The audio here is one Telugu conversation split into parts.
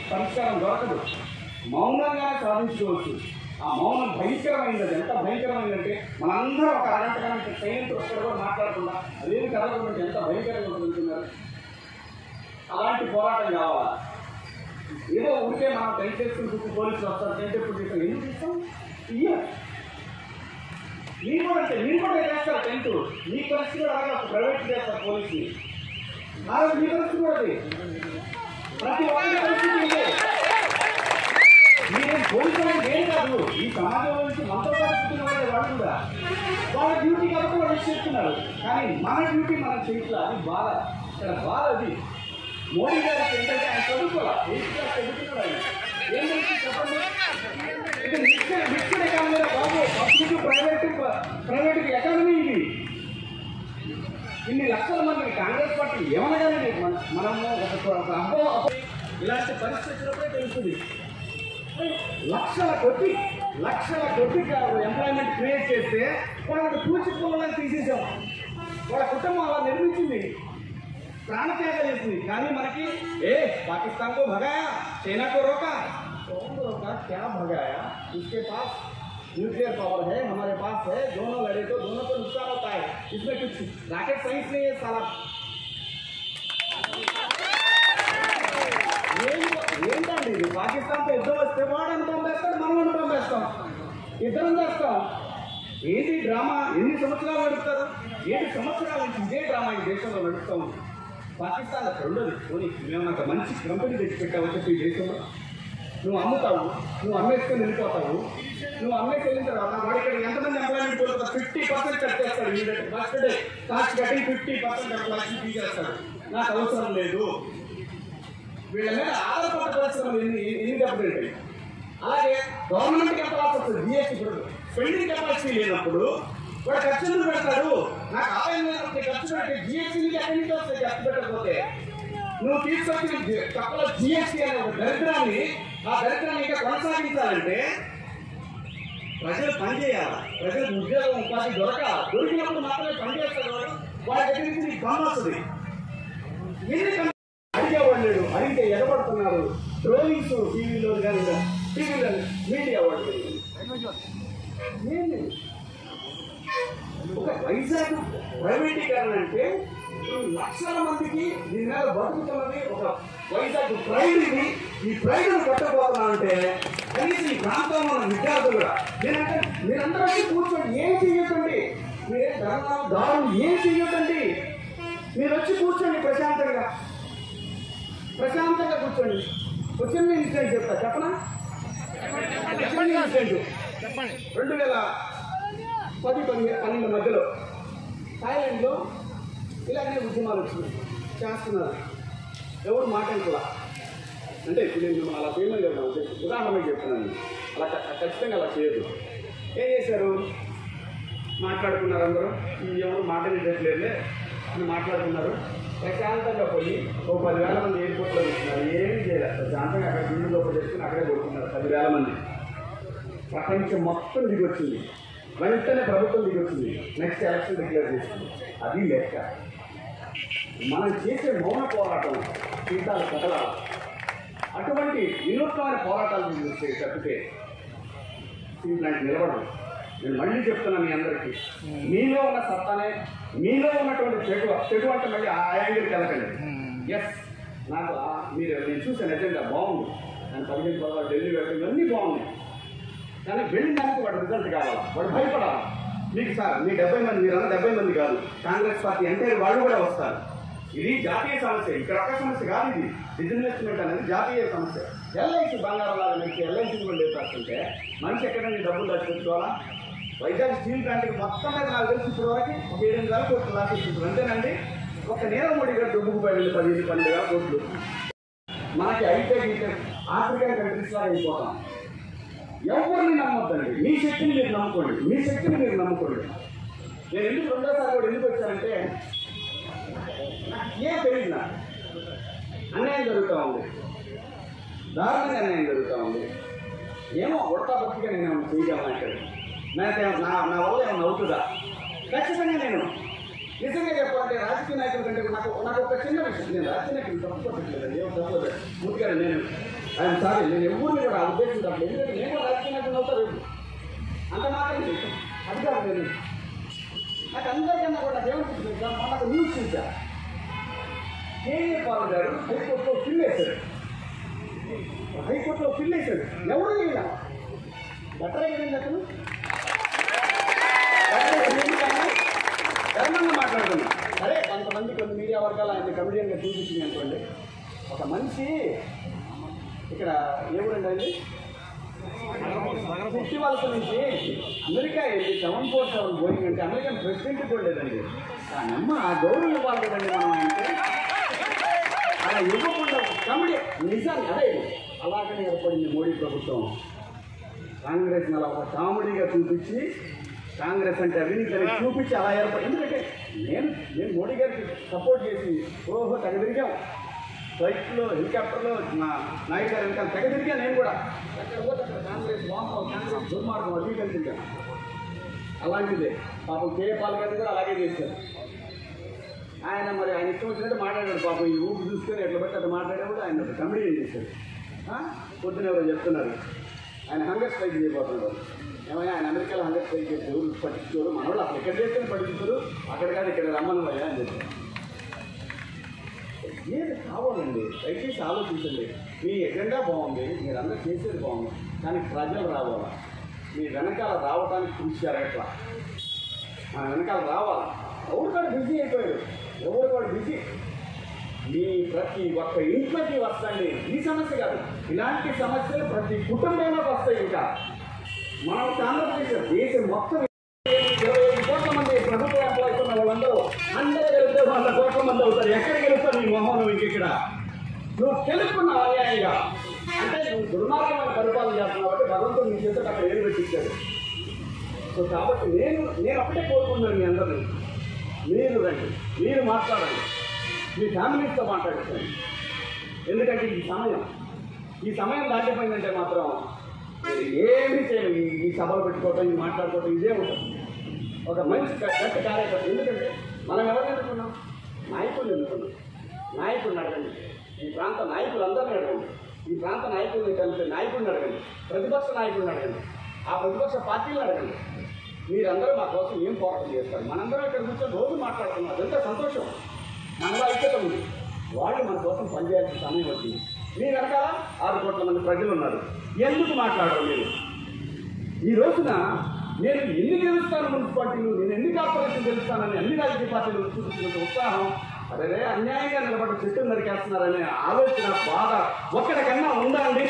పరిష్కారం దొరకదు మౌనంగా సాధించుకోవచ్చు ఆ మౌనం భయంకరమైనది ఎంత భయంకరమైందంటే మనందరం ఒక అరగంట గంట సైలెంట్ ఒక్కడ కూడా మాట్లాడకుండా అదేమి కలగకుండా ఎంత భయంకరంగా ఉంటున్నారు అలాంటి పోరాటం కావాలా ఏదో ఉంటే మనం టెంట్ చేసుకుని కూర్చొని పోలీసులు వస్తారు టెంట్ ఎప్పుడు చేస్తాం ఎందుకు ఇస్తాం ఇయ్యాలి మీరు కూడా అంటే మీరు కూడా చేస్తారు టెంట్ మీ పరిస్థితి కూడా అలాగే ప్రైవేట్ చేస్తారు పోలీసుని ఆ రోజు మీ పరిస్థితి కూడా అది ప్రతి ఒక్కరి పరిస్థితి ఇదే మీరేం పోలీసులు అంటే ఏం కాదు ఈ సమాజంలో నుంచి మనతో పాటు పుట్టిన వాళ్ళే వాళ్ళు కూడా వాళ్ళ డ్యూటీ కాబట్టి వాళ్ళు చేస్తున్నారు కానీ మన డ్యూటీ మనం చేయట్లా అది బాధ ఇక్కడ బాధ అది మోడీ గారికి ఏంటంటే ఆయన చదువుకోవాలి ఎయిత్ క్లాస్ చదువుతున్నాడు ఆయన ఏం తెలుసు చెప్పండి ఇది మిక్స్డ్ మిక్స్డ్ ఎకానమీ బాబు పబ్లిక్ ప్రైవేట్ ప్రైవేట్ ఎకానమీ ఇది ఇన్ని లక్షల మంది కాంగ్రెస్ పార్టీ ఏమనగానే మన- మనము ఒక ఒక అబ్బో అబ్బో ఇలాంటి పరిస్థితులపై తెలుస్తుంది లక్షల కొద్ది లక్షల కొద్ది ఎంప్లాయ్మెంట్ క్రియేట్ చేస్తే వాళ్ళకి పూచిపోవాలని తీసేసాం వాళ్ళ కుటుంబం అలా నిర్మించింది ప్రాణత్యాగం చేసింది కానీ మనకి ఏ పాకిస్తాన్ को भगाया सेना को रोका कौन रोका क्या भगाया उसके पास न्यूक्लियर पावर है हमारे पास है दोनों लड़े तो दोनों को नुकसान होता है इसमें कुछ रॉकेट साइंस नहीं है साला ఏం- ఏంటండి ఇది పాకిస్తాన్తో యుద్ధం వస్తే వాడని పంపేస్తాడు మనం పంపేస్తాం ఇద్దరం చేస్తాం ఏంటి డ్రామా ఎన్ని సంవత్సరాలు నడుపుతారు ఏడు సంవత్సరాల నుంచి ఇదే డ్రామా ఈ దేశంలో నడుపుతా ఉంది పాకిస్తాన్ అక్కడ ఉండదు పోనీ మేము అంత మంచి కంపెనీ తెచ్చిపెట్టావు చెప్పి ఈ దేశంలో నువ్వు అమ్ముతావు నువ్వు అమ్మేసుకొని వెళ్ళిపోతావు నువ్వు అమ్మేసి వెళ్ళిన తర్వాత వాడు ఇక్కడ ఎంతమంది ఎంప్లాయ్మెంట్ పోతారు ఫిఫ్టీ పర్సెంట్ కట్ చేస్తాడు immediate first day cost cutting fifty percent employees తీసేస్తాడు నాకు అవసరం లేదు వీళ్ళ మీద ఆధారపడ్డ పరిశ్రమలు ఎన్ని ఎన్ని దెబ్బతింటాయి అలాగే గవర్నమెంట్ ఎంత లాస్ వస్తుంది జిఎస్టీ ఇప్పుడు స్పెండింగ్ కెపాసిటీ లేనప్పుడు వాడు ఖర్చు ఎందుకు పెడతాడు నాకు ఆదాయం లేనప్పుడు ఖర్చు పెట్టి జిఎస్టీ నీకు ఎక్కడి నుంచి వస్తాయి ఖర్చు పెట్టకపోతే నువ్వు తీసుకొచ్చిన జి- తక్కువ జిఎస్టీ అనే ఒక దరిద్రాన్ని ఆ దరిద్రాన్ని ఇంకా కొనసాగించాలంటే ప్రజలు పని చేయాలి ప్రజలకు ఉద్యోగం ఉపాధి దొరకాలి దొరికినప్పుడు మాత్రమే పని చేస్తారు వాడు వాడి దగ్గర నుంచి నీకు పని వస్తుంది ఎందుకంటే అడిగేవాడు లేడు అడిగితే ఎగబడుతున్నారు ట్రోలింగ్స్ టీవీలో కానీ టీవీలో మీడియా వాళ్ళు ఏంది? ఒక వైజాగ్ ప్రైవేటీకరణ అంటే ఈ లక్షల మందికి దీని మీద బతుకుతున్నది ఒక వైజాగ్ ప్రైడ్ ఇది ఈ ప్రైడ్ను కట్టబోతున్నా అంటే కనీసం ఈ ప్రాంతంలో ఉన్న విద్యార్థులు కూడా నేనంటే మీరందరూ వచ్చి కూర్చోండి ఏం చెయ్యకండి మీరే ధర్నాలు దారులు ఏం చెయ్యకండి మీరు వచ్చి కూర్చోండి ప్రశాంతంగా ప్రశాంతంగా కూర్చోండి వచ్చిన ఇన్సిడెంట్ చెప్తా చెప్పనా వచ్చిన ఇన్సిడెంట్ చెప్పండి రెండు వేల పది పది పన్నెండు మధ్యలో థాయిలాండ్లో ఇలాగనే ఉద్యమాలు వచ్చినాయి చేస్తున్నారు ఎవరు మాట్లాడుకోలే అంటే ఇప్పుడు నేను అలా చేయమని చెప్పాను ఉదాహరణకి చెప్తున్నాను అలా ఖ- ఖచ్చితంగా అలా చేయదు ఏం చేశారు మాట్లాడుకున్నారు అందరూ ఈ ఎవరు మాట్లాడేటట్లేదులే అని మాట్లాడుకున్నారు ప్రశాంతంగా పోయి ఓ పదివేల మంది ఎయిర్పోర్ట్లో కూర్చున్నారు ఏం చేయలేదు ప్రశాంతంగా అక్కడ బిల్లు లోపల చేసుకుని అక్కడే కొడుతున్నారు పదివేల మంది ప్రపంచం మొత్తం దిగొచ్చింది వెంటనే ప్రభుత్వం దిగొచ్చింది నెక్స్ట్ ఎలక్షన్ డిక్లేర్ చేసింది అది లెక్క మనం చేసే మౌన పోరాటం సీతాలు కదలాలి అటువంటి వినూత్నమైన పోరాటాలు చేసే తప్పితే ఇలాంటి నిలబడదు నేను మళ్ళీ చెప్తున్నాను మీ అందరికీ మీలో ఉన్న సత్తానే మీలో ఉన్నటువంటి చెడు చెడు అంటే మళ్ళీ ఆ యాంగిల్కి వెళ్ళకండి ఎస్ నాకు ఆ- మీరు నేను చూసాను ఎజెండా బాగుంది నేను పదిహేను పదహారు ఢిల్లీ వెళ్ళడం అన్నీ బాగున్నాయి కానీ వెళ్ళిన దానికి వాడు రిజల్ట్ కావాలి వాడు భయపడాలి మీకు సార్ మీ డెబ్బై మంది మీరన్న డెబ్బై మంది కాదు కాంగ్రెస్ పార్టీ ఎంటైర్ వాళ్ళు కూడా వస్తారు ఇది జాతీయ సమస్య ఇక్కడ ఒక సమస్య కాదు ఇది డిజిన్వెస్ట్మెంట్ అనేది జాతీయ సమస్య ఎల్ఐసి బంగారం లాగా నుంచి ఎల్ఐసి కూడా లేపాస్తుంటే మనిషి ఎక్కడ నుంచి డబ్బులు దాచిపెట్టుకోవాలా వైజాగ్ స్టీల్ ప్లాంట్కి మొత్తం మీద నాకు తెలిసి ఇప్పటి వరకు ఒక ఏడు వేల కోట్లు దాచిపెట్టుకుంటారు అంతేనండి ఒక నీరవ్ మోడీ గారు డబ్బుకు పడింది పదిహేను పన్నెండు వేల కోట్లు మనకి అయితే గీతే ఆఫ్రికన్ కంట్రీస్ లాగా అయిపోతాం ఎవరిని నమ్మొద్దండి మీ శక్తిని మీరు నమ్ముకోండి మీ శక్తిని మీరు నమ్ముకోండి నేను ఎందుకు రెండోసారి కూడా ఎందుకు వచ్చానంటే నాకు ఏం తెలియదు నాకు అన్యాయం జరుగుతూ ఉంది దారుణంగా అన్యాయం జరుగుతూ ఉంది ఏమో ఉడతా బతిగా నేను ఏమైనా చేయగలను నాకు నా నా వల్ల ఏమైనా అవుతుందా ఖచ్చితంగా నేను నిజంగా చెప్పాలంటే రాజకీయ నాయకుల కంటే నాకు నాకు ఒక చిన్న విషయం నేను రాజకీయ నాయకులు తప్పుకోవట్లేదు ఏమో తప్పదు ముట్టుగారు నేను ఆయన సారీ నేను ఎవరిని కూడా ఉద్దేశించట్లేదు ఎందుకంటే నేను కూడా రాజకీయ నాయకుడిని అవుతా రేపు అంత మాత్రం చేశాను అది కాదు నేను నాకు అందరికన్నా కూడా నాకు ఏమనిపిస్తుంది సార్ మొన్న ఒక న్యూస్ చూసా కేఏ పాల్ గారు హైకోర్టులో ఫిల్ వేశారు హైకోర్టులో ఫిల్ వేశాడు ఎవరు లేదా బెటర్ అయ్యింది అతను ధర్మంగా మాట్లాడుతున్నా సరే కొంతమంది కొన్ని మీడియా వర్గాలు ఆయన కమిడియన్గా చూపించింది అనుకోండి ఒక మనిషి ఇక్కడ ఏమూరండి అండి ఫిఫ్టీ వలస నుంచి అమెరికా వెళ్ళి సెవెన్ ఫోర్ సెవెన్ బోయింగ్ అంటే అమెరికన్ ప్రెసిడెంట్ కూడా లేదండి కానమ్మ ఆ గౌరవం ఇవ్వాలి కదండి మనం ఆయనకి అలా ఇవ్వకుండా కమిడి నిజాన్ని అదే అలాగనే ఏర్పడింది మోడీ ప్రభుత్వం కాంగ్రెస్ అలా ఒక కామెడీగా చూపించి కాంగ్రెస్ అంటే అవినీతి అని చూపించి అలా ఏర్పడి ఎందుకంటే నేను నేను మోడీ గారికి సపోర్ట్ చేసి ఓహో తెగ తిరిగాం ఫ్లైట్లో హెలికాప్టర్లో నా నాయకు గారు వెనకాల తెగ తిరిగా నేను కూడా ఎక్కడ పోతే అక్కడ కాంగ్రెస్ వామం కాంగ్రెస్ దుర్మార్గం అది కనిపించాను అలాంటిదే పాపం కేఏ పాల్ గారిని కూడా అలాగే చేశారు ఆయన మరి ఆయన ఇష్టం వచ్చినట్టు మాట్లాడాడు పాపం ఈ ఊపి చూసుకొని ఎట్లా పెట్టి అట్లా మాట్లాడేప్పుడు ఆయన ఒక కమిడీ ఏం చేశాడు ఆ? పొద్దున ఎవరో చెప్తున్నారు ఆయన హంగర్ స్ట్రైక్ చేయబోతున్నాడు ఏమైనా ఆయన అమెరికాలో హంగర్ స్ట్రైక్ చేస్తే ఎవరు పట్టించుకోరు మన వాళ్ళు అసలు ఎక్కడ చేస్తే పట్టించుకోరు అక్కడ కాదు ఇక్కడ రమ్మను అయ్యా అని చెప్పారు ఏది కావాలండి దయచేసి ఆలోచించండి మీ ఎజెండా బాగుంది మీరు అందరూ చేసేది బాగుంది కానీ ప్రజలు రావాలా మీ వెనకాల రావడానికి కృషి జరగట్లా మన వెనకాల రావాలి ఎవరు కూడా బిజీ అయిపోయారు ఎవరు కూడా బిజీ మీ ప్రతి ఒక్క ఇంట్లోకి వస్తాయండి ఈ సమస్య కాదు ఇలాంటి సమస్యలు ప్రతి కుటుంబంలోకి వస్తాయి ఇంకా మనం ఆంధ్రప్రదేశ్ దేశం మొత్తం ఇరవై ఐదు కోట్ల మంది ప్రభుత్వ ఎంప్లాయీస్ ఉన్న వాళ్ళందరూ అందరూ గెలిస్తే వంద కోట్ల మంది అవుతారు ఎక్కడ గెలుస్తావు నీ మొహం నువ్వు ఇంక ఇక్కడ నువ్వు గెలుపుకున్నావు అన్యాయంగా అంటే నువ్వు దుర్మార్గమైన పరిపాలన చేస్తున్నావు కాబట్టి భగవంతుడు నీ చేత అక్కడ ఏం పెట్టించాడు సో కాబట్టి నేను నేను ఒకటే కోరుకుంటున్నాను మీ అందరినీ మీరు రండి మీరు మాట్లాడండి మీ ఫ్యామిలీస్తో మాట్లాడుకోండి ఎందుకంటే ఈ సమయం ఈ సమయం దాటిపోయిందంటే మాత్రం మీరు ఏమీ చేయలేదు ఈ- ఈ సభలు పెట్టుకోవటం ఈ మాట్లాడుకోవటం ఇదే ఉంటుంది ఒక మంచి గ- గట్టి కార్యకర్త ఎందుకంటే మనం ఎవరిని ఎన్నుకున్నాం నాయకుల్ని ఎన్నుకున్నాం నాయకుడిని అడగండి ఈ ప్రాంత నాయకులందరినీ అడగండి ఈ ప్రాంత నాయకుల్ని కలిపే నాయకుడిని అడగండి ప్రతిపక్ష నాయకుడిని అడగండి ఆ ప్రతిపక్ష పార్టీలను అడగండి మీరందరూ మా కోసం ఏం పోరాటం చేస్తారు మనందరం ఇక్కడ కూర్చొని రోజు మాట్లాడుతున్నాం అదంతా సంతోషం మనలో ఐక్యత ఉంది వాళ్ళు మన కోసం పనిచేయాల్సిన సమయం వచ్చింది మీ వెనకాల ఆరు కోట్ల మంది ప్రజలు ఉన్నారు ఎందుకు మాట్లాడరు మీరు ఈ రోజున నేను ఎన్ని గెలుస్తాను మున్సిపాలిటీలు నేను ఎన్ని కార్పొరేషన్ గెలుస్తానని అన్ని రాజకీయ పార్టీలు చూపించిన ఉత్సాహం అదే అన్యాయంగా నిలబడి చెట్టును నరికేస్తున్నారనే ఆలోచన బాధ ఒక్కడికన్నా ఉందా అండి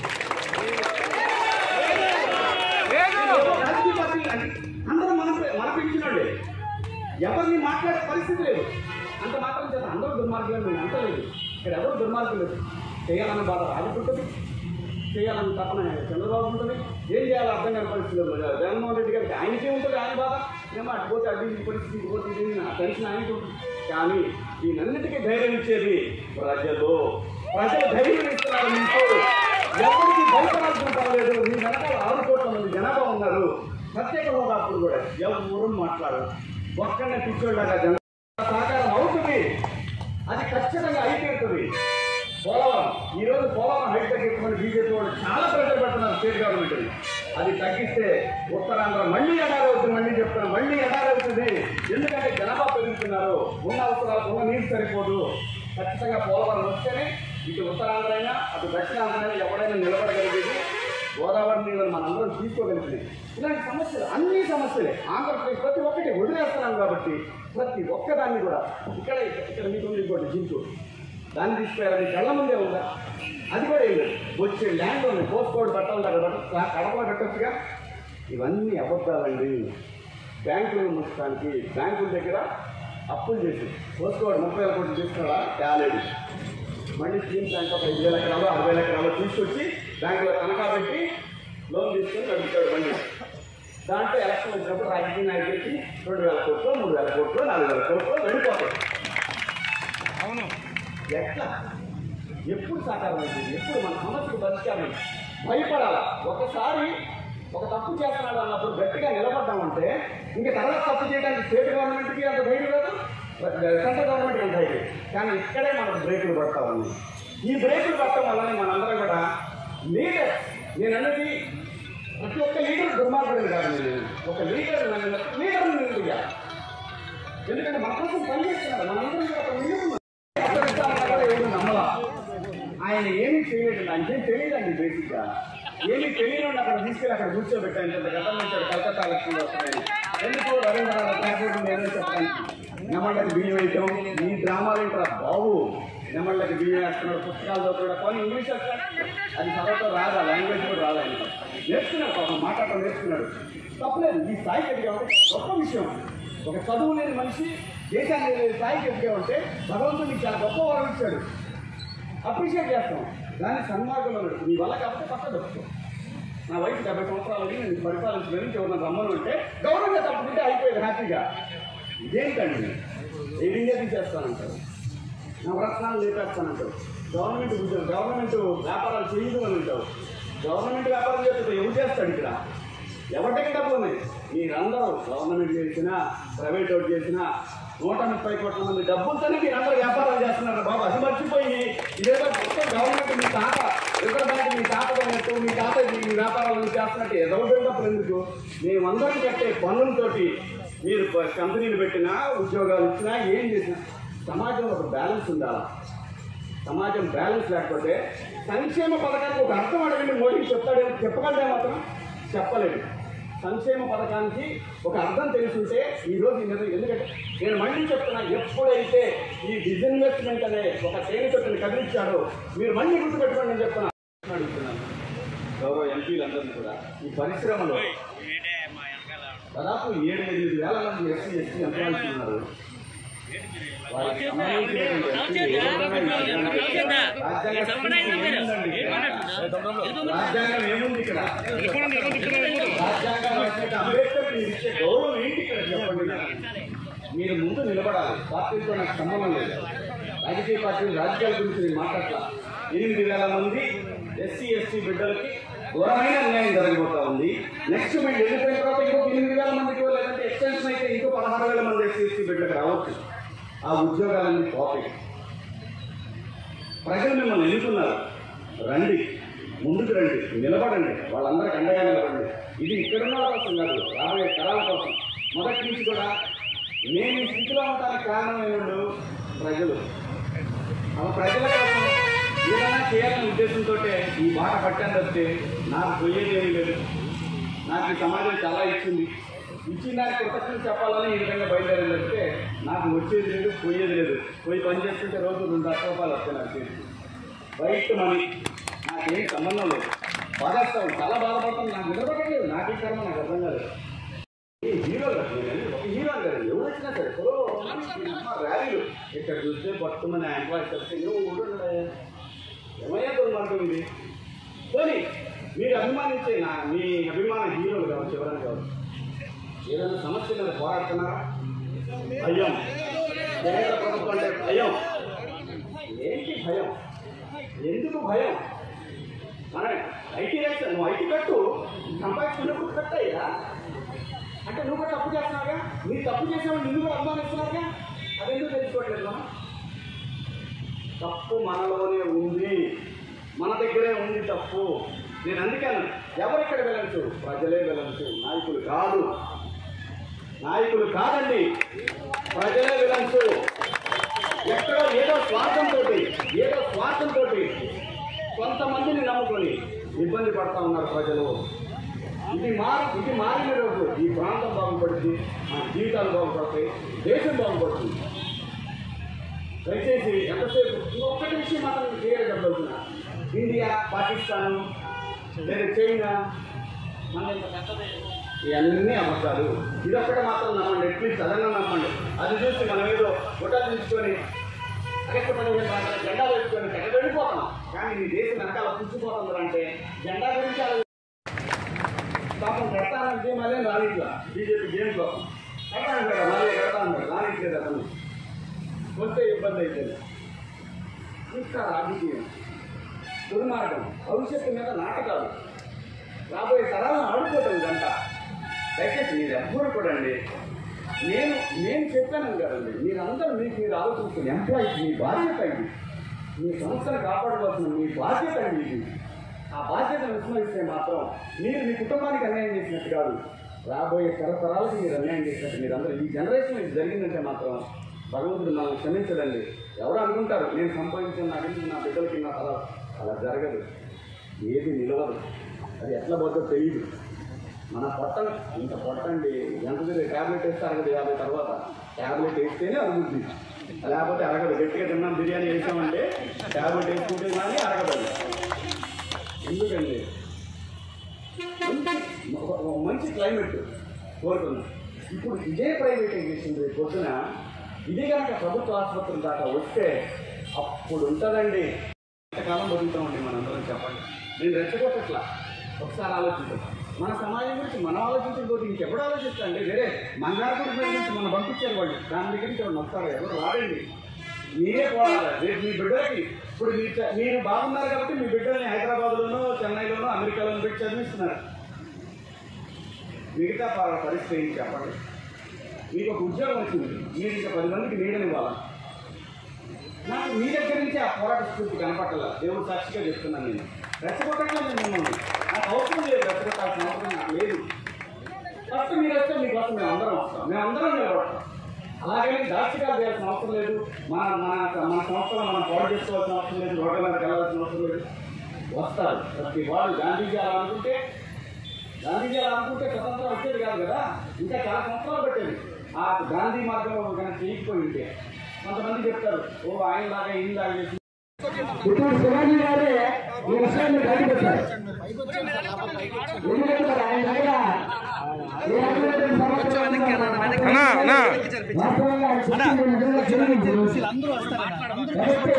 రాజకీయ పార్టీలు అంటే అందరూ మన మన పెంచినోళ్ళే ఎవరిని మాట్లాడే పరిస్థితి లేదు అంత మాత్రం చేత అందరూ దుర్మార్గులు నేను అంటలేదు ఇక్కడ ఎవరు దుర్మార్గులు లేదు చేయాలన్న బాధ రాజుకుంటుంది చేయాలని తపన చంద్రబాబు ఉంటుంది ఏం చేయాలో అర్థం కాని పరిస్థితి లేదు. జగన్మోహన్ రెడ్డి గారికి ఆయనకే ఉంటుంది ఆయన బాధ ఏమో అటు పోతే అది ఈ పరిస్థితి ఇటు పోతే ఇది నా టెన్షన్ ఆయనకి ఉంటుంది కానీ దీనన్నిటికీ ధైర్యం ఇచ్చేది ప్రజలు ప్రజలు ధైర్యం ఇస్తున్నారు మీకు ఎవరికి భయపడాల్సిన పర్లేదు మీ వెనకాల ఆరు కోట్ల మంది జనాభా ఉన్నారు ప్రత్యేక హోదా అప్పుడు కూడా ఎవరు మాట్లాడరు ఒక్కనే పిచ్చోళ్ళగా జన సహకారం అవుతుంది అది ఖచ్చితంగా అయిపోతుంది పోలవరం ఈ రోజు పోలవరం హైట్ తగ్గించమని బీజేపీ వాళ్ళు చాలా ప్రెషర్ పెడుతున్నారు స్టేట్ గవర్నమెంట్ అది తగ్గిస్తే ఉత్తరాంధ్ర మళ్ళీ ఎడారి అవుతుంది మళ్ళీ చెప్తాను మళ్ళీ ఎడారి అవుతుంది ఎందుకంటే జనాభా పెరుగుతున్నారు ఉన్న అవసరాలు ఉన్న నీరు సరిపోదు ఖచ్చితంగా పోలవరం వస్తేనే ఇటు ఉత్తరాంధ్ర అయినా అటు దక్షిణాంధ్ర అయినా ఎవరైనా నిలబడగలిగేది గోదావరి నీళ్ళని మనందరం తీసుకోగలిగింది ఇలాంటి సమస్యలు అన్ని సమస్యలే ఆంధ్రప్రదేశ్ ప్రతి ఒక్కటి వదిలేస్తున్నాం కాబట్టి ప్రతి ఒక్కదాన్ని కూడా ఇక్కడ ఇక్కడ మీకు ఉంది ఇంకోటి జింకు దాన్ని తీసుకుపోయారు మీ కళ్ళ ముందే ఉందా అది కూడా ఏం లేదు వచ్చే ల్యాండ్ ఉంది పోస్ట్ కోడ్ పెట్టాలి అక్కడ పెట్ట- కడపలో పెట్టచ్చుగా ఇవన్నీ అబద్ధాలండి బ్యాంకులు ముట్టడానికి బ్యాంకుల దగ్గర అప్పులు చేసి పోస్ట్ కోడ్ ముప్పై వేల కోట్లు తీసుకురా తేలేదు మళ్ళీ స్కీమ్ బ్యాంక్ ఒక ఐదు వేల ఎకరాలు ఆరు వేల ఎకరాలు తీసుకొచ్చి బ్యాంకులో తనఖా పెట్టి లోన్ తీసుకొని నడుపుతాడు బండి దాంట్లో ఎలక్షన్ వచ్చినప్పుడు రాజకీయ నాయకుడికి రెండు వేల కోట్లు మూడు వేల కోట్లు నాలుగు వేల కోట్లు వెళ్ళిపోతాయి అవును ఎట్లా ఎప్పుడు సాకారం అవుతుంది ఎప్పుడు మన సమస్యకు పరిష్కారం భయపడాలా ఒకసారి ఒక తప్పు చేస్తున్నాడు అన్నప్పుడు గట్టిగా నిలబడ్డామంటే ఇంక తర్వాత తప్పు చేయడానికి స్టేట్ గవర్నమెంట్కి అంత ధైర్యం లేదు సెంట్రల్ గవర్నమెంట్కి అంత ధైర్యం కానీ ఇక్కడే మనకు బ్రేకులు పడతా ఉన్నాయి ఈ బ్రేకులు పట్టడం వల్లనే మనందరం కూడా ఒక లీడర్ లీడర్ నిలబెయ్యాలి ఎందుకంటే మన కోసం పనిచేస్తున్నారు మనందరం కూడా ఒక నిలుపున్నాం. ఎక్కడ ఇస్తామన్నా కూడా ఎవరు నమ్మలా ఆయన ఏమీ చేయలేదు ఆయనకేం తెలియదండి బేసిక్గా ఏమీ తెలియని అక్కడ తీసుకెళ్ళి అక్కడ కూర్చోబెట్టాను ఇంత గతం నుంచి అక్కడ కలకత్తా లక్ష్మీ వస్తున్నాయి ఎందుకు రవీంద్రనాథ్ ఠాగూర్ ఏదో చెప్పడానికి నెమళ్ళకి బియ్యం వేయటం ఈ డ్రామాలు ఏంటారా బాబు నెమళ్ళకి బియ్యం వేస్తున్నాడు పుస్తకాలు చదువుతున్నాడు కొన్ని ఇంగ్లీష్ వస్తాడు అది చదవటం రాదా లాంగ్వేజ్ కూడా రాదా ఆయనకి. నేర్చుకున్నాడు పాపం మాట్లాడటం నేర్చుకున్నాడు తప్పలేదు ఈ స్థాయికి ఎదిగామంటే గొప్ప విషయం ఒక చదువు లేని మనిషి దేశాన్ని లేని స్థాయికి ఎదిగామంటే భగవంతుడు నీకు చాలా గొప్ప వరం ఇచ్చాడు అప్రిషియేట్ చేస్తాం దాన్ని సన్మార్గంలో నడుపు నీ వల్ల కాకపోతే పక్క దొరుకుతాం నా వయసు డెబ్బై సంవత్సరాలకి నేను పరిపాలించడానికి ఎవరన్నా రమ్మను అంటే గౌరవంగా తప్పుకుంటే అయిపోయేది హ్యాపీగా ఇదేంటండి ఎడింగే తీసేస్తానంటారు నవరత్నాలు లేపేస్తానంటారు గవర్నమెంట్ ఉద్యోగం గవర్నమెంట్ వ్యాపారాలు చేయదు అని అంటావు గవర్నమెంట్ వ్యాపారం చేస్తే ఎవరు చేస్తాడు ఇక్కడ ఎవరికి డబ్బులు ఉన్నాయి మీరందరూ గవర్నమెంట్ చేసినా ప్రైవేట్ అవుట్ చేసినా నూట ముప్పై కోట్ల మంది డబ్బులతోనే మీరందరూ వ్యాపారాలు చేస్తున్నారు బాబు అది మర్చిపోయి ఇదేదో మొత్తం గవర్నమెంట్ మీ తాత రిజర్వ్ బ్యాంక్ మీ తాత ఉన్నట్టు మీ తాత మీ వ్యాపారాలు చేస్తున్నట్టు ఏదో డబ్బులు ఎందుకు మేమందరం కట్టే పన్నులతోటి మీరు ప- కంపెనీలు పెట్టినా ఉద్యోగాలు ఇచ్చినా ఏం చేసినా సమాజంలో ఒక బ్యాలెన్స్ ఉండాలి సమాజం బ్యాలెన్స్ లేకపోతే సంక్షేమ పథకానికి ఒక అర్థం అడగండి మోడీ చెప్తాడేమో చెప్పగలడే మాత్రం చెప్పలేడు సంక్షేమ పథకానికి ఒక అర్థం తెలుసుంటే ఈ రోజు ఈ నిర్ణయం ఎందుకంటే నేను మళ్ళీ చెప్తున్నా ఎప్పుడైతే ఈ డిజిన్వెస్ట్మెంట్ అనే ఒక తేనె చెట్టుని కదిలించాడో మీరు మళ్ళీ గుర్తుపెట్టుకోండి నేను చెప్తున్నా అడుగుతున్నాను గౌరవ ఎంపీలందరినీ కూడా ఈ పరిశ్రమలో దాదాపు ఏడు ఎనిమిది వేల మంది ఎస్సీ ఎస్టీ ఎంప్లాయీస్ ఉన్నారు వారికి సంబంధించినటువంటి ఎంపీలు ఎవరైనా రాజ్యాంగం ఏముంది ఇక్కడ రాజ్యాంగం వచ్చినట్టు అంబేద్కర్ మీరు ఇచ్చే గౌరవం ఏంటి ఇక్కడ చెప్పండి మీరు ముందు నిలబడాలి పార్టీలతో నాకు సంబంధం లేదు రాజకీయ పార్టీలు రాజకీయాల గురించి నేను మాట్లాడలా ఎనిమిది వేల మంది ఎస్సీ ఎస్టీ బిడ్డలకి ఘోరమైన అన్యాయం జరగబోతా ఉంది నెక్స్ట్ మీరు వెళ్ళిపోయిన తర్వాత ఇంకొక ఎనిమిది వేల మందికి లేదంటే ఎక్స్టెన్షన్ అయితే ఇంకో పదహారు వేల మంది ఎస్సీ ఎస్టీ బిడ్డలకు రావచ్చు ఆ ఉద్యోగాలన్నీ పోతాయి ప్రజలు మిమ్మల్ని ఎన్నుకున్నారు రండి ముందుకు రండి నిలబడండి వాళ్ళందరికీ అండగా నిలబడండి ఇది ఇక్కడున్న వాళ్ళ కోసం కాదు రాబోయే తరాల కోసం మొదటి నుంచి కూడా నేను ఈ స్థితిలో ఉండడానికి కారణం ఏముండు ప్రజలు ఆ ప్రజల కోసం ఏదైనా చేయాలనే ఉద్దేశంతో ఈ బాట పట్టాను తప్పితే నాకు పోయేది ఏమీ లేదు నాకు ఈ సమాజం చాలా ఇచ్చింది ఇచ్చిన దానికి కృతజ్ఞత చెప్పాలని ఈ విధంగా బయలుదేరింది తప్పితే నాకు వచ్చేది లేదు పోయేది లేదు పోయి పని చేస్తుంటే రోజు రెండు లక్షల రూపాయలు వస్తాయి నాకు చేతికి వైట్ మనీ నాకేం సంబంధం లేదు బాధేస్తాను చాలా బాధపడతాను నాకు నిలబడలేదు నాకే కర్మ నాకు అర్థం కాలేదు ఈ హీరో గారు నేను ఒక హీరో గారు ఎవరు వచ్చినా సరే సోలో సినిమా ర్యాలీలు ఇక్కడ చూస్తే పట్టుకున్న ఎంప్లాయీస్ చెప్తే నువ్వు ఊరుండే ఏమయ్యా దుర్మార్గం ఇది పోనీ మీరు అభిమానించే నా మీ అభిమాన హీరోలు కావచ్చు ఎవరైనా కావచ్చు ఏదైనా సమస్య మీద పోరాడుతున్నారా భయం కేంద్ర ప్రభుత్వం అంటే భయం ఏంటి భయం ఎందుకు భయం మన ఐటీ రైట్స్ నువ్వు ఐటీ కట్టు సంపాదించుకున్నప్పుడు కట్టయ్యా అంటే నువ్వు కూడా తప్పు చేస్తున్నావుగా నీ తప్పు చేసావు నిన్ను కూడా అనుమానిస్తున్నావుగా అదెందుకు తెలుసుకోవట్లేదు మనం తప్పు మనలోనే ఉంది మన దగ్గరే ఉంది తప్పు నేను అందుకని ఎవరెక్కడ వెళ్ళచ్చు ప్రజలే వెళ్ళచ్చు నాయకులు కాదు నాయకులు కాదండి ప్రజలే వెళ్ళచ్చు ఎక్కడో ఏదో స్వార్థంతో ఏదో స్వార్థంతో కొంతమందిని నమ్ముకొని ఇబ్బంది పడతా ఉన్నారు ప్రజలు ఇది మారి ఇది మారిన రోజు ఈ ప్రాంతం బాగుపడుతుంది మన జీవితాలు బాగుపడతాయి దేశం బాగుపడుతుంది దయచేసి ఎంతసేపు ఒక్కటి విషయం మాత్రం క్లియర్ చెప్పగలుగుతున్నా ఇండియా పాకిస్తాన్ లేదా చైనా మన ఇంత పెద్దదే. ఇవన్నీ అబద్ధాలు ఇదొక్కటి మాత్రం నమ్మండి అట్లీస్ట్ అదన్నా నమ్మండి అది చూసి మనం ఏదో గుడ్డలు తీసుకొని అక్కడ పదిహేను వందల జెండా వేసుకొని ఎక్కడ వెళ్ళిపోతాం కానీ ఈ దేశం వెనకాల పుచ్చిపోతుంది అంటే జెండా గురించి ఆలోచి- పాపం కడతానంటే మళ్ళీ రానిట్లా బీజేపీ గేమ్ కోసం కడతాను కదా మళ్ళీ కడతాను రానిట్లేదు అతను వస్తే ఇబ్బంది అవుతుంది ఇంకా రాజకీయం దుర్మార్గం భవిష్యత్తు మీద నాటకాలు రాబోయే తరాలను ఆడుకోవటం ఇదంతా దయచేసి మీరు ఎవ్వరు కూడా అండి నేను నేను చెప్పాను కదండి మీరందరూ మీకు మీరు ఆలోచించుకుని ఎంప్లాయీస్ మీ బాధ్యత ఇది మీ సంస్థను కాపాడవలసిన మీ బాధ్యత అండి ఇది ఆ బాధ్యతను విస్మరిస్తే మాత్రం మీరు మీ కుటుంబానికి అన్యాయం చేసినట్టు కాదు రాబోయే తరతరాలకు మీరు అన్యాయం చేసినట్టు మీరందరూ ఈ జనరేషన్ ఇది జరిగిందంటే మాత్రం భగవంతుడు మనల్ని క్షమించడండి ఎవరు అనుకుంటారు నేను సంపాదించిన నాకు ఎందుకు నా బిడ్డలకి నా తరాలు అలా జరగదు ఏది నిలవదు అది ఎట్లా పోతుందో తెలియదు మన పొట్ట ఇంత పొట్టండి ఎంత ట్యాబ్లెట్ వేస్తే అరగదు యాభై తర్వాత ట్యాబ్లెట్ వేస్తేనే అరుగుద్ది లేకపోతే అరగదు గట్టిగా తిన్నాం బిర్యానీ వేసామంటే ట్యాబ్లెట్ వేసుకుంటే కానీ అరగదు ఎందుకండి మంచి ఒక- ఒక మంచి క్లైమేట్ కోరుకున్నాం ఇప్పుడు ఇదే ప్రైవేటైజేషన్ రేపు పొద్దున ఇదే కనుక ప్రభుత్వ ఆసుపత్రుల దాకా వస్తే అప్పుడు ఉంటుందండి ఎంతకాలం బతుకుతామండి మనందరం చెప్పండి నేను రెచ్చగొట్టట్లా ఒకసారి ఆలోచించాం మన సమాజం గురించి మనం ఆలోచించకపోతే ఇంకెప్పుడు ఆలోచిస్తాండి వేరే మన గురించి గురించి మనం పంపించారు వాళ్ళు దాని దగ్గర నుంచి ఎవరు వస్తారు ఎవరు రాడండి మీరే పోవాలి రేపు మీ బిడ్డలకి ఇప్పుడు మీ చ- మీరు బాగున్నారు కాబట్టి మీ బిడ్డల్ని హైదరాబాద్లోనో చెన్నైలోనో అమెరికాలోనో పెట్టి చదివిస్తున్నారు మిగతా ప- పరిస్థితి ఏంటి చెప్పండి మీకు ఒక ఉద్యోగం వచ్చింది మీరు ఇంకా పది మందికి నీడనివ్వాలి నాకు మీ దగ్గర నుంచి ఆ పోరాట స్ఫూర్తి కనపట్టాల దేవుడు సాక్షిగా చెప్తున్నాను నేను రెచ్చగొట్టడం నేను మిమ్మల్ని నాకు అవసరం లేదు రెచ్చగొట్టాల్సిన అవసరం నాకు లేదు ఫస్ట్ మీరు వస్తే మీకోసం మేము అందరం వస్తాం మేము అందరం నిలబడతాం అలాగని దాచికాలు చేయాల్సిన అవసరం లేదు మన మన మన సంస్థలో మనం పాడు చేసుకోవాల్సిన అవసరం లేదు రోడ్ల మీదకి వెళ్ళాల్సిన అవసరం లేదు వస్తారు ప్రతి వాడు గాంధీజీ అలా అనుకుంటే గాంధీజీ అలా అనుకుంటే స్వతంత్రం వచ్చేది కాదు కదా ఇంకా చాలా సంవత్సరాలు పెట్టేది ఆ గాంధీ మార్గంలో కనుక చేయకపోయి ఉంటే కొంతమంది చెప్తారు ఓ ఆయన లాగా ఈయన లాగా చేసి ఇప్పుడు శివాజీ గారే ఈ విషయాన్ని బయటపెట్టారు ఎందుకంటే మరి ఆయన దగ్గర ఏ రకమైనటువంటి సమస్యలు ఉన్నా అన్నా అన్నా వాస్తవంగా ఆయన చెప్పింది నిజంగా తెలియదు. కాబట్టి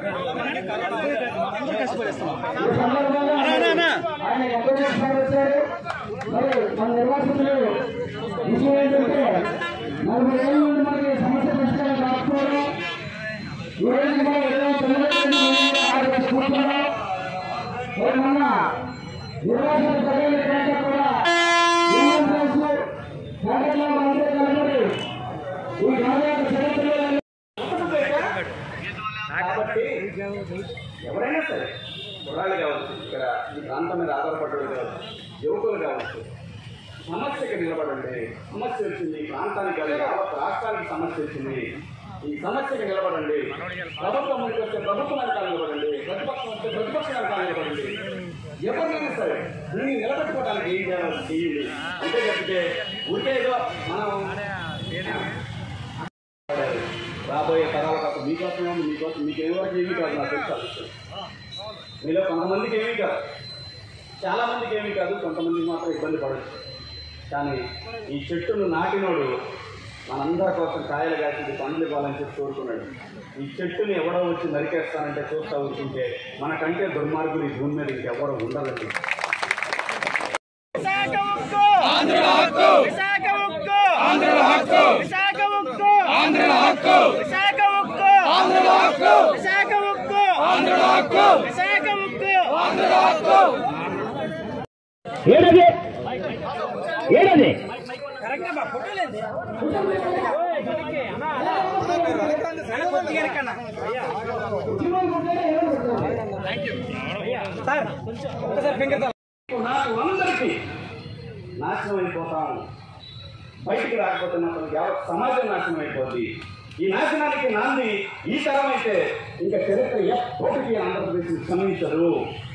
ఈ సందర్భంగా ఆయన ఎక్కడ స్మరించారు మరి మన నిర్వాసితులు విషయం ఏంటంటే నలభై ఏళ్ళ నుండి మనకి సమస్య పరిష్కారం కాకపోవడం ఈ రోజు మనం ఇరవై తొమ్మిది ఆరు కూర్చున్నాం మరి మొన్న నిర్వాసన ప్రజల కంటే కూడా యూనియన్ బ్యాంక్స్ కేంద్రంలో మనందరూ కలబడి ఈ గాంధీ చరిత్రలో కాబట్టి ఎవరైనా సరే కుర్రాళ్ళు కావచ్చు ఇక్కడ ఈ ప్రాంతం మీద ఆధారపడ్డలు కావచ్చు యువకులు కావచ్చు సమస్యకి నిలబడండి సమస్య వచ్చింది ఈ ప్రాంతానికి కాదు యావత్ రాష్ట్రానికి సమస్య వచ్చింది ఈ సమస్యకి నిలబడండి ప్రభుత్వం ముందుకు వస్తే ప్రభుత్వం వెనకాల నిలబడండి ప్రతిపక్షం వస్తే ప్రతిపక్షం వెనకాల నిలబడండి ఎవరినైనా సరే దీన్ని నిలబెట్టుకోవడానికి ఏం చేయాలి చేయండి అంతే తప్పితే ఉంటే ఏదో మనం రాబోయే తరాల కోసం మీకోసం ఏమో మీకోసం మీకు ఏ వరకు ఏమీ కాదు నాకు తెలుసు ఆ విషయం. మీలో కొంతమందికి ఏమీ కాదు చాలా మందికి ఏమీ కాదు కొంతమందికి మాత్రం ఇబ్బంది పడచ్చు కానీ ఈ చెట్టును నాటినోడు మనందరి కోసం కాయలు కాసింది పండ్లు ఇవ్వాలని చెప్పి కోరుకున్నాడు ఈ చెట్టుని ఎవడో వచ్చి నరికేస్తానంటే చూస్తా కూర్చుంటే మనకంటే దుర్మార్గులు ఈ భూమి మీద ఇంకెవరు ఉండరండి విశాఖ ఉక్కు ఆంధ్రుల హక్కు విశాఖ ఉక్కు ఆంధ్రుల హక్కు విశాఖ ఉక్కు ఆంధ్రుల హక్కు విశాఖ ఉక్కు ఆంధ్రుల హక్కు విశాఖ ఉక్కు ఆంధ్రుల హక్కు విశాఖ ఉక్కు ఆంధ్రుల హక్కు ఏడది ఏడది నాకు అందరికీ నాశనం అయిపోతాం బయటికి రాకపోతే మాత్రం యావత్ సమాజం నాశనం అయిపోద్ది ఈ నాశనానికి నాంది ఈ తరం అయితే ఇంకా చరిత్ర ఎప్పటికీ ఆంధ్రప్రదేశ్ క్షమించదు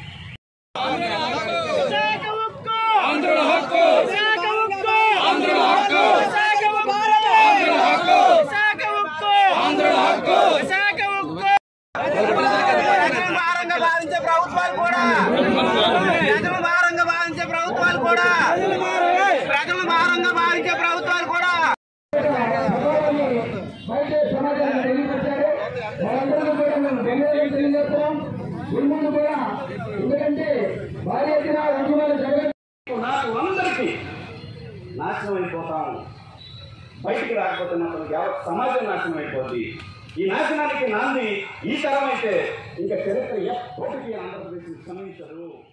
విశాఖ ఉక్కు ఆంధ్రుల హక్కు విశాఖ ఉక్కు ఆంధ్రుల హక్కు విశాఖ ఉక్కు ఆంధ్రుల హక్కు విశాఖ ఉక్కు ఆంధ్రుల హక్కు విశాఖ ఉక్కు ప్రజలు భారంగా భావించే ప్రభుత్వాలు కూడా ప్రజలు భారంగా భావించే ప్రభుత్వాలు కూడా ప్రజలు భారంగా భావించే ప్రభుత్వాలు కూడా బయట సమాజాన్ని తెలియపరిచారు వాళ్ళందరూ కూడా మేము ధన్యవాదాలు తెలియజేస్తున్నాం ముందు కూడా ఎందుకంటే భారీ ఎత్తున ఉద్యమాలు జరగ నాకు అందరికీ నాశనం అయిపోతాం బయటికి రాకపోతే మాత్రం యావత్ సమాజం నాశనం అయిపోద్ది ఈ నాశనానికి నాంది ఈ తరం అయితే ఇంకా చరిత్ర ఎప్పటికీ ఆంధ్రప్రదేశ్ క్షమించదు